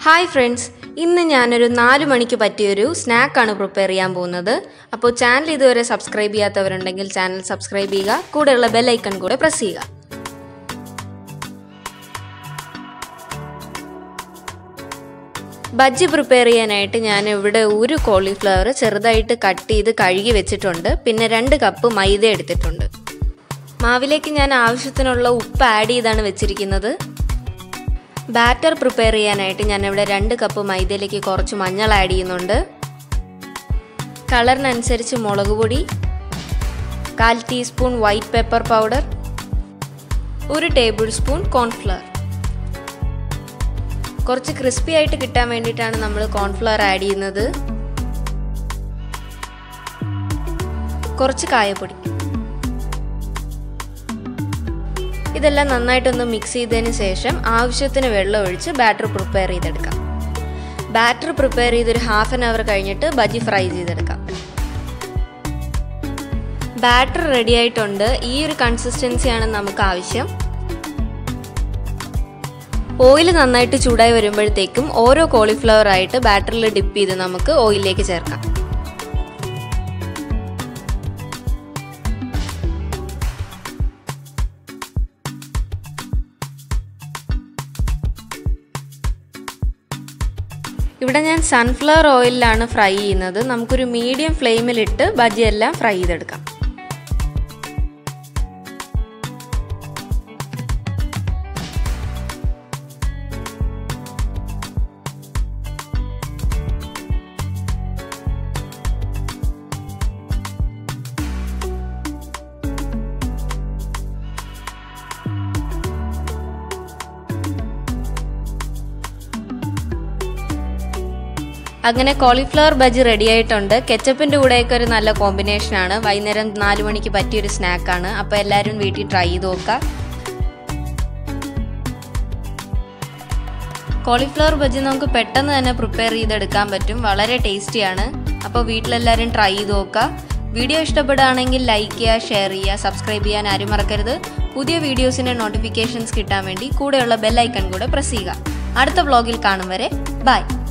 hi friends ഇന്ന് ഞാനൊരു നാല് മണിക്ക് പറ്റിയൊരു സ്നാക്കാണ് പ്രിപ്പയർ ചെയ്യാൻ പോകുന്നത് അപ്പോൾ ചാനൽ ഇതുവരെ സബ്സ്ക്രൈബ് ചെയ്യാത്തവരുണ്ടെങ്കിൽ ചാനൽ സബ്സ്ക്രൈബ് ചെയ്യുക കൂടെയുള്ള ബെൽ ഐക്കൺ കൂടെ പ്രസ് ചെയ്യുക ബജ്ജി പ്രിപ്പയർ ചെയ്യാനായിട്ട് ഞാൻ ഇവിടെ ഒരു കോളിഫ്ലവർ ചെറുതായിട്ട് കട്ട് ചെയ്ത് കഴുകി വെച്ചിട്ടുണ്ട് പിന്നെ രണ്ട് കപ്പ് മൈദ എടുത്തിട്ടുണ്ട് മാവിലേക്ക് ഞാൻ ആവശ്യത്തിനുള്ള ഉപ്പ് ആഡ് ചെയ്താണ് വെച്ചിരിക്കുന്നത് ബാറ്റർ പ്രിപ്പയർ ചെയ്യാനായിട്ട് ഞാൻ ഇവിടെ രണ്ട് കപ്പ് മൈദയിലേക്ക് കുറച്ച് മഞ്ഞൾ ആഡ് ചെയ്യുന്നുണ്ട് കളറിനനുസരിച്ച് മുളക് പൊടി കാൽ ടീസ്പൂൺ വൈറ്റ് പെപ്പർ പൗഡർ ഒരു ടേബിൾ സ്പൂൺ കോൺഫ്ലവർ കുറച്ച് ക്രിസ്പി ആയിട്ട് കിട്ടാൻ വേണ്ടിയിട്ടാണ് നമ്മൾ കോൺഫ്ലവർ ആഡ് ചെയ്യുന്നത് കുറച്ച് കായപ്പൊടി ഇതെല്ലാം നന്നായിട്ടൊന്ന് മിക്സ് ചെയ്തതിന് ശേഷം ആവശ്യത്തിന് വെള്ളം ഒഴിച്ച് ബാറ്റർ പ്രിപ്പയർ ചെയ്തെടുക്കാം ബാറ്റർ പ്രിപ്പയർ ചെയ്തൊരു ഹാഫ് ആൻ അവർ കഴിഞ്ഞിട്ട് ബജി ഫ്രൈ ചെയ്തെടുക്കാം ബാറ്റർ റെഡി ആയിട്ടുണ്ട് ഈ ഒരു കൺസിസ്റ്റൻസിയാണ് നമുക്ക് ആവശ്യം ഓയിൽ നന്നായിട്ട് ചൂടായി വരുമ്പോഴത്തേക്കും ഓരോ കോളിഫ്ലവർ ആയിട്ട് ബാറ്ററിൽ ഡിപ്പ് ചെയ്ത് നമുക്ക് ഓയിലിലേക്ക് ചേർക്കാം ഇവിടെ ഞാൻ സൺഫ്ലവർ ഓയിലിലാണ് ഫ്രൈ ചെയ്യുന്നത് നമുക്കൊരു മീഡിയം ഫ്ലെയിമിലിട്ട് ബജിയെല്ലാം ഫ്രൈ ചെയ്തെടുക്കാം അങ്ങനെ കോളിഫ്ലവർ ബജി റെഡി ആയിട്ടുണ്ട് കെച്ചപ്പിൻ്റെ കൂടെയൊക്കെ ഒരു നല്ല കോമ്പിനേഷനാണ് വൈകുന്നേരം നാല് മണിക്ക് പറ്റിയൊരു സ്നാക്കാണ് അപ്പോൾ എല്ലാവരും വീട്ടിൽ ട്രൈ ചെയ്ത് നോക്കുക കോളിഫ്ലവർ ബജി നമുക്ക് പെട്ടെന്ന് തന്നെ പ്രിപ്പയർ ചെയ്തെടുക്കാൻ പറ്റും വളരെ ടേസ്റ്റിയാണ് അപ്പോൾ വീട്ടിലെല്ലാവരും ട്രൈ ചെയ്ത് നോക്കുക വീഡിയോ ഇഷ്ടപ്പെടുകയാണെങ്കിൽ ലൈക്ക് ചെയ്യുക ഷെയർ ചെയ്യുക സബ്സ്ക്രൈബ് ചെയ്യാൻ ആരും മറക്കരുത് പുതിയ വീഡിയോസിൻ്റെ നോട്ടിഫിക്കേഷൻസ് കിട്ടാൻ വേണ്ടി കൂടെയുള്ള ബെൽ ഐക്കൺ കൂടെ പ്രസ് ചെയ്യുക അടുത്ത വ്ളോഗിൽ കാണും വരെ ബൈ